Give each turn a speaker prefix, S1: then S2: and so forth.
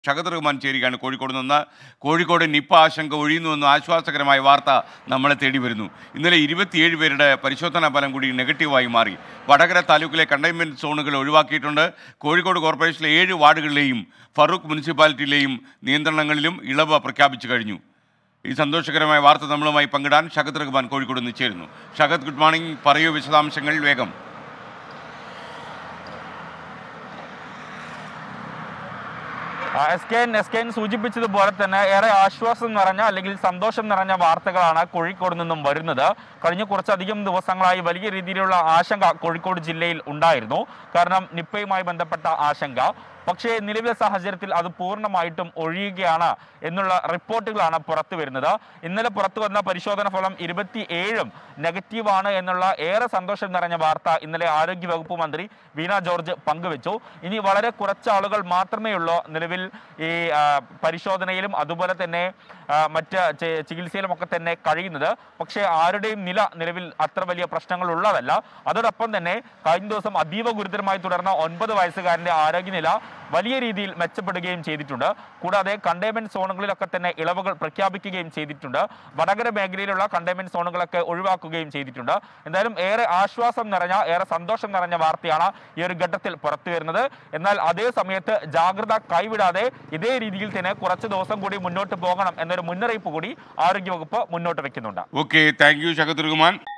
S1: ഷഹദ് റഹ്മാൻ ചേരുകയാണ് കോഴിക്കോട് നിന്ന് കോഴിക്കോട് നിപ്പ ആശങ്ക ഒഴിയുന്നുവെന്ന ആശ്വാസകരമായ വാർത്ത നമ്മളെ തേടി വരുന്നു ഇന്നലെ ഇരുപത്തിയേഴ് പേരുടെ പരിശോധനാ ഫലം കൂടി നെഗറ്റീവായി മാറി വടകര താലൂക്കിലെ കണ്ടെയ്ൻമെൻറ്റ് സോണുകൾ ഒഴിവാക്കിയിട്ടുണ്ട് കോഴിക്കോട് കോർപ്പറേഷനിലെ ഏഴ് വാർഡുകളിലെയും ഫറൂഖ് മുനിസിപ്പാലിറ്റിയിലെയും നിയന്ത്രണങ്ങളിലും ഇളവ് പ്രഖ്യാപിച്ചു കഴിഞ്ഞു ഈ സന്തോഷകരമായ വാർത്ത നമ്മളുമായി പങ്കിടാൻ ഷഹദ് റഹ്മാൻ കോഴിക്കോട് നിന്ന് ചേരുന്നു ഷഹദ് ഗുഡ് മോർണിംഗ് പറയൂ വിശദാംശങ്ങൾ വേഗം
S2: ആ, S K N S K N സൂചിപ്പിച്ചതുപോലെ തന്നെ ഏറെ ആശ്വാസം നിറഞ്ഞ അല്ലെങ്കിൽ സന്തോഷം നിറഞ്ഞ വാർത്തകളാണ് കോഴിക്കോട് നിന്നും വരുന്നത് കഴിഞ്ഞ കുറച്ചധികം ദിവസങ്ങളായി വലിയ രീതിയിലുള്ള ആശങ്ക കോഴിക്കോട് ജില്ലയിൽ ഉണ്ടായിരുന്നു കാരണം നിപ്പയുമായി ബന്ധപ്പെട്ട ആശങ്ക പക്ഷേ നിലവിലെ സാഹചര്യത്തിൽ അത് പൂർണ്ണമായിട്ടും ഒഴിയുകയാണ് എന്നുള്ള റിപ്പോർട്ടുകളാണ് പുറത്തു വരുന്നത് ഇന്നലെ പുറത്തു വന്ന പരിശോധന ഫലം ഇരുപത്തി ഏഴും നെഗറ്റീവാണ് എന്നുള്ള ഏറെ സന്തോഷം നിറഞ്ഞ വാർത്ത ഇന്നലെ ആരോഗ്യ വകുപ്പ് മന്ത്രി വീണ ജോർജ് പങ്കുവച്ചു ഇനി വളരെ കുറച്ച് ആളുകൾ മാത്രമേ ഉള്ളൂ നിലവിൽ ഈ ആ, പരിശോധനയിലും അതുപോലെ തന്നെ ആ, മറ്റ് ചി- ചികിത്സയിലും ഒക്കെ തന്നെ കഴിയുന്നത് പക്ഷേ ആരുടെയും നില നിലവിൽ അത്ര വലിയ പ്രശ്നങ്ങൾ ഉള്ളതല്ല അതോടൊപ്പം തന്നെ കഴിഞ്ഞ ദിവസം അതീവ ഗുരുതരമായി തുടർന്ന ഒൻപത് വയസ്സുകാരന്റെ ആരോഗ്യനില വലിയ രീതിയിൽ മെച്ചപ്പെടുകയും ചെയ്തിട്ടുണ്ട് കൂടാതെ കണ്ടെയ്ൻമെന്റ് സോണുകളിലൊക്കെ തന്നെ ഇളവുകൾ പ്രഖ്യാപിക്കുകയും ചെയ്തിട്ടുണ്ട് വടകര മേഖലയിലുള്ള കണ്ടെയ്ൻമെന്റ് സോണുകളൊക്കെ ഒഴിവാക്കുകയും ചെയ്തിട്ടുണ്ട് എന്തായാലും ഏറെ ആശ്വാസം നിറഞ്ഞ ഏറെ സന്തോഷം നിറഞ്ഞ വാർത്തയാണ് ഈ ഒരു ഘട്ടത്തിൽ പുറത്തു വരുന്നത് എന്നാൽ അതേ സമയത്ത് ജാഗ്രത കൈവിടാതെ ഇതേ രീതിയിൽ തന്നെ കുറച്ച് ദിവസം കൂടി മുന്നോട്ട് പോകണം എന്നൊരു മുന്നറിയിപ്പ് കൂടി ആരോഗ്യവകുപ്പ് മുന്നോട്ട് വെക്കുന്നുണ്ട്
S1: okay thank you Shahad Rahman